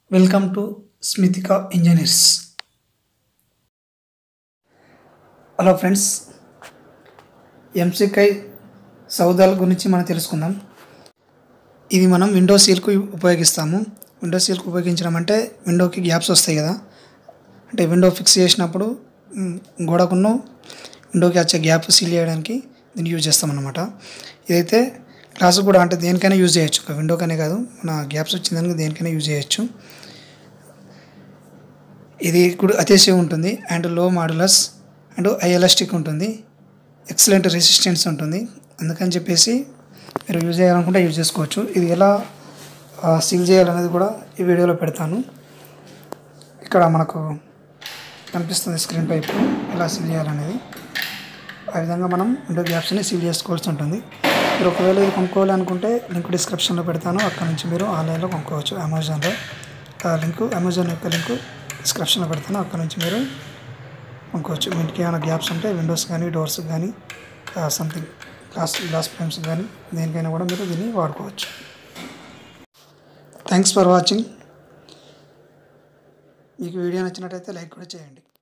welcome to Smithika engineers hello friends ఎంసికై సౌదాల గురించి మనం తెలుసుకుందాం ఇది మనం విండో సీల్కు ఉపయోగిస్తాము విండో సీల్కు ఉపయోగించడం అంటే విండోకి గ్యాప్స్ వస్తాయి కదా అంటే విండో ఫిక్స్ చేసినప్పుడు మ్, గోడకును విండోకి వచ్చే గ్యాప్ సీల్ చేయడానికి దీన్ని యూజ్ చేస్తాం అన్నమాట ఇదైతే గ్లాస్ కూడా అంటే దేనికైనా యూజ్ చేయొచ్చు ఒక విండోకనే కాదు మన గ్యాప్స్ వచ్చిందానికి దేనికైనా యూజ్ చేయొచ్చు ఇది కూడా అతిశయం ఉంటుంది and low modulus and high elastic ఉంటుంది ఎక్సలెంట్ రెసిస్టెన్స్ ఉంటుంది అందుకని చెప్పేసి మీరు యూజ్ చేయాలనుకుంటే యూజ్ చేసుకోవచ్చు ఇది ఎలా సీల్ చేయాలనేది కూడా ఈ వీడియోలో పెడతాను ఇక్కడ మనకు కనిపిస్తుంది స్క్రీన్ పైపు ఎలా సీల్ చేయాలనేది ఆ విధంగా మనం విండో గ్యాప్స్ని సీల్ చేసుకోవాల్సి ఉంటుంది మీరు ఒకవేళ ఇది కొనుక్కోవాలనుకుంటే లింక్ డిస్క్రిప్షన్లో పెడతాను అక్కడ నుంచి మీరు ఆన్లైన్లో కొనుక్కోవచ్చు అమెజాన్లో ఆ లింక్ అమెజాన్ యొక్క లింక్ డిస్క్రిప్షన్లో పెడతాను అక్కడ నుంచి మీరు కొనుక్కోవచ్చు మీ ఇంటికి ఏమైనా గ్యాప్స్ ఉంటే విండోస్ కానీ డోర్స్ కానీ సంథింగ్ గ్లాస్ గ్లాస్ ఫ్రేమ్స్ కానీ దేనికైనా కూడా మీరు దీన్ని వాడుకోవచ్చు థ్యాంక్స్ ఫర్ వాచింగ్ మీకు వీడియో నచ్చినట్టయితే లైక్ కూడా చేయండి